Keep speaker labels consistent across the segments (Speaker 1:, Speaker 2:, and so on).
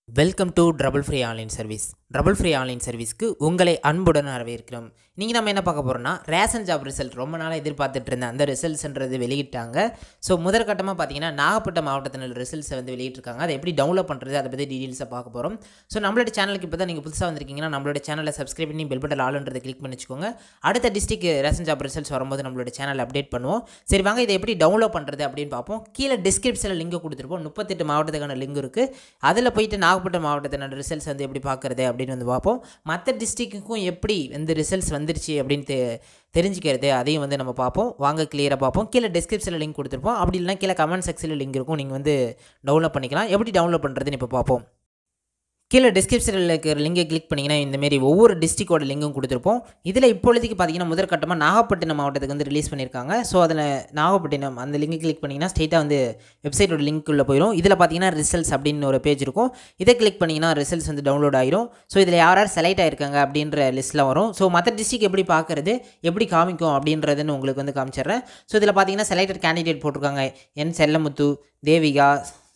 Speaker 1: welcome to trouble free online service trouble free online சர்வீஸ்க்கு உங்களை அன்புடன் வரவேற்கிறோம் நீங்கள் நம்ம என்ன பார்க்க போகிறோம்னா ரேஷன் ஜாப் ரிசல்ட் ரொம்ப நாளாக எதிர்பார்த்துட்டு இருந்த அந்த ரிசல்ட்ஸ்ன்றது வெளியிட்டாங்க ஸோ முதற்கட்டமாக பார்த்தீங்கன்னா நாகப்பட்டினம் மாவட்டத்தினர் ரிசல்ட்ஸை வந்து வெளியிட்டிருக்காங்க அதை எப்படி டவுன்லோட் பண்ணுறது அதை பற்றி டீட்டெயில்ஸை பார்க்க போகிறோம் ஸோ நம்மளோட சேனலுக்கு இப்போ தான் நீங்கள் புதுசாக வந்திருக்கீங்கன்னா நம்மளோட சேனலை சப்ஸ்கிரைப் பண்ணி பெல் பட்டன் ஆளுன்றதை கிளிக் பண்ணி வச்சுக்கோங்க அடுத்த டிஸ்ட்ரிக் ரேஷன் ஜாப் ரிசல்ட்ஸ் வரும்போது நம்மளோட சேனல் அப்டேட் பண்ணுவோம் சரி வாங்க இதை எப்படி டவுன்லோட் பண்ணுறது அப்படின்னு பார்ப்போம் கீழே டிஸ்கிரிப்ஷனில் லிங்க் கொடுத்துருப்போம் முப்பத்தெட்டு மாவட்டத்துக்கான லிங்க் இருக்குது அதில் போயிட்டு நாகப்பட்டினம் மாவட்டத்தினோட ரிசல்ட்ஸ் வந்து எப்படி பார்க்குறது அப்படின்னு வந்து பார்ப்போம் மற்ற டிஸ்ட்ரிக்ட்டுக்கும் எப்படி வந்து ரிசல்ட்ஸ் வந்துருச்சு அப்படின்னு தெ- தெரிஞ்சுக்கிறது அதையும் வந்து நம்ம பார்ப்போம் வாங்க கிளியராக பார்ப்போம் கீழே டிஸ்கிரிப்ஷனில் லிங்க் கொடுத்துருப்போம் அப்படி இல்லைனா கீழே கமெண்ட் செக்ஷனில் லிங்க் இருக்கும் நீங்கள் வந்து டவுன்லோட் பண்ணிக்கலாம் எப்படி டவுன்லோட் பண்ணுறதுன்னு இப்போ பார்ப்போம் கீழே டிஸ்கிரிப்ஷனில் இருக்கிற லிங்கை கிளிக் பண்ணிங்கன்னா இந்தமாரி ஒவ்வொரு டிஸ்ட்ரிக்டோட லிங்கும் கொடுத்துருப்போம் இதில் இப்பொழுதைக்கு பார்த்தீங்கன்னா முதற்கட்டமாக நாகப்பட்டினம் மாவட்டத்துக்கு வந்து ரிலீஸ் பண்ணியிருக்காங்க ஸோ அதில் நாகப்பட்டினம் அந்த லிங்கை கிளிக் பண்ணிங்கன்னா ஸ்ட்ரெயிட்டாக வந்து வெப்சைட்டோட லிங்க் உள்ள போயிடும் இதில் பார்த்தீங்கன்னா ரிசல்ட்ஸ் அப்படின்னு ஒரு பேஜ் இருக்கும் இதை கிளிக் பண்ணிங்கன்னா ரிசல்ட்ஸ் வந்து டவுன்லோட் ஆயிரும் ஸோ இதில் யார் யார் செலக்ட் ஆயிருக்காங்க அப்படின்ற லிஸ்ட்டில் வரும் ஸோ மற்ற டிஸ்ட்ரிக் எப்படி பார்க்குறது எப்படி காமிக்கும் அப்படின்றதுன்னு உங்களுக்கு வந்து காமிச்சிடுறேன் ஸோ இதில் பார்த்தீங்கன்னா செலக்டட் கேண்டிடேட் போட்டிருக்காங்க என் செல்லமுத்து தேவிகா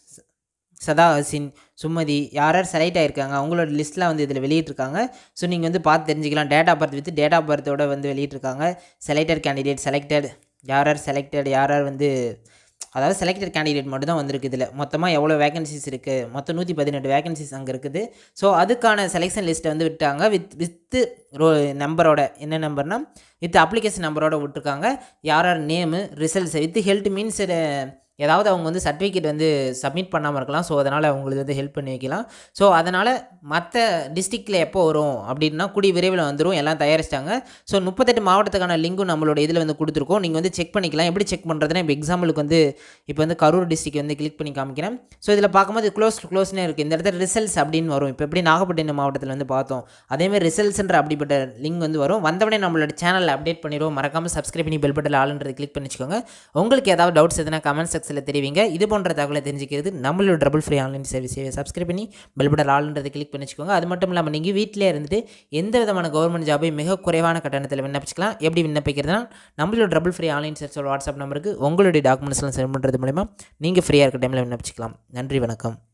Speaker 1: சதா ஹசின் சுமதி யார் யார் செலக்ட் ஆயிருக்காங்க அவங்களோட லிஸ்ட்டில் வந்து இதில் வெளியிட்டிருக்காங்க ஸோ நீங்கள் வந்து பார்த்து தெரிஞ்சுக்கலாம் date of birth with date of பர்த்தோட வந்து வெளியிட்டிருக்காங்க செலக்டட் கேண்டிடேட் செலக்டட் யார் யார் செலக்டட் யார் யார் வந்து அதாவது செலக்டட் கேண்டிடேட் மட்டும் தான் வந்திருக்கு இதில் மொத்தமாக எவ்வளோ வேகன்சிஸ் இருக்குது மொத்தம் நூற்றி பதினெட்டு வேகன்சிஸ் அங்கே இருக்குது ஸோ அதுக்கான செலெக்ஷன் லிஸ்ட்டை வந்து விட்டாங்க வித் வித்து ரோ நம்பரோட என்ன நம்பர்னால் வித் அப்ளிகேஷன் நம்பரோட விட்டுருக்காங்க யார் யார் name results with health means ஏதாவது அவங்க வந்து சர்டிஃபிகேட் வந்து சப்மிட் பண்ணாமல் இருக்கலாம் ஸோ அதனால் அவங்களுக்கு வந்து ஹெல்ப் பண்ணி வைக்கலாம் ஸோ அதனால் மற்ற டிஸ்ட்ரிக்டில் எப்போ வரும் அப்படின்னா கூடிய விரைவில் வந்துடும் எல்லாம் தயாரிச்சிட்டாங்க ஸோ முப்பத்தெட்டு மாவட்டத்துக்கான லிங்கும் நம்மளோட இதில் வந்து கொடுத்துருக்கோம் நீங்கள் வந்து செக் பண்ணிக்கலாம் எப்படி செக் பண்ணுறதுனா இப்போ எக்ஸாம்பிளுக்கு வந்து இப்போ வந்து கரூர் டிஸ்ட்ரிக் வந்து கிளிக் பண்ணி காமிக்கிறேன் ஸோ இதில் பார்க்கும்போது க்ளோஸ் க்ளோஸ்னே இருக்குது இந்த இடத்துல ரிசல்ட்ஸ் அப்படின்னு வரும் இப்போ எப்படி நாகப்பட்டினம் மாவட்டத்தில் வந்து பார்த்தோம் அதேமாதிரி ரிசல்ட்ஸ்ன்ற அப்படிப்பட்ட லிங்க் வந்து வரும் வந்தவொடனே நம்மளோட சேனலில் அப்டேட் பண்ணிடுவோம் மறக்காமல் சப்ஸ்கிரைப் பண்ணி பெல் பட்டன் ஆளுன்றது கிளிக் பண்ணி வச்சுக்கோங்க உங்களுக்கு ஏதாவது டவுட்ஸ் எதுனா கமெண்ட் செக்ஷனில் தெரிவிங்க இது போன்ற தகவலை தெரிஞ்சுக்கிறது நம்மளோட டபுள் ஃப்ரீ ஆன்லைன் சர்வீஸை சப்ஸ்கிரைப் பண்ணி பெல் பட்டன் ஆளுன்றதை கிளிக் பண்ணி வச்சுக்கோங்க அது மட்டும் இல்லாமல் நீங்கள் வீட்டிலே இருந்துட்டு எந்த விதமான கவர்மெண்ட் ஜாபை மிக குறைவான கட்டணத்தில் விண்ணப்பிச்சுக்கலாம் எப்படி விண்ணப்பிக்கிறதுனா நம்மளோட டபுள் ஃப்ரீ ஆன்லைன் சர்ச்சோட வாட்ஸ்அப் நம்பருக்கு உங்களுடைய டாக்குமெண்ட்ஸ்லாம் சென்ட் பண்ணுறது மூலிமா நீங்கள் ஃப்ரீயாக இருக்க டைமில் விண்ணப்பிச்சுக்கலாம் நன்றி வணக்கம்